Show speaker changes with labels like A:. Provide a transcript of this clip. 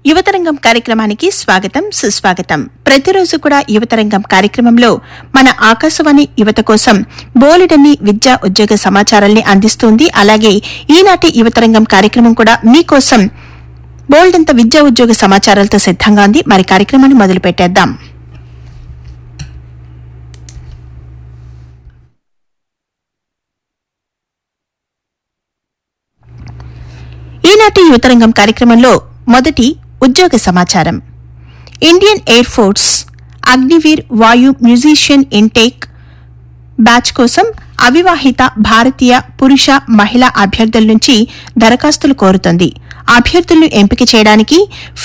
A: యువతరంగం కార్యక్రమానికి స్వాగతం సుస్వాగతం ప్రతిరోజు కూడా యువతరంగం కార్యక్రమంలో మన ఆకాశవాణి యువత కోసం బోలెడన్ని విద్యా ఉద్యోగ సమాచారాల్ని అందిస్తుంది అలాగే ఈనాటి యువతరంగం కార్యక్రమం కూడా మీకోసం బోల్డంత విద్యా ఉద్యోగ సమాచారాలతో సిద్ధంగా ఉంది మరి కార్యక్రమాన్ని మొదలు పెట్టేద్దాం ఈనాటి యువతరంగం కార్యక్రమంలో మొదటి ఉద్యోగ సమాచారం ఇండియన్ ఎయిర్ ఫోర్స్ అగ్నివీర్ వాయు మ్యూజిషియన్ ఇంటేక్ బ్యాచ్ కోసం అవివాహిత భారతీయ పురుష మహిళా అభ్యర్థుల నుంచి దరఖాస్తులు కోరుతోంది అభ్యర్థులను ఎంపిక చేయడానికి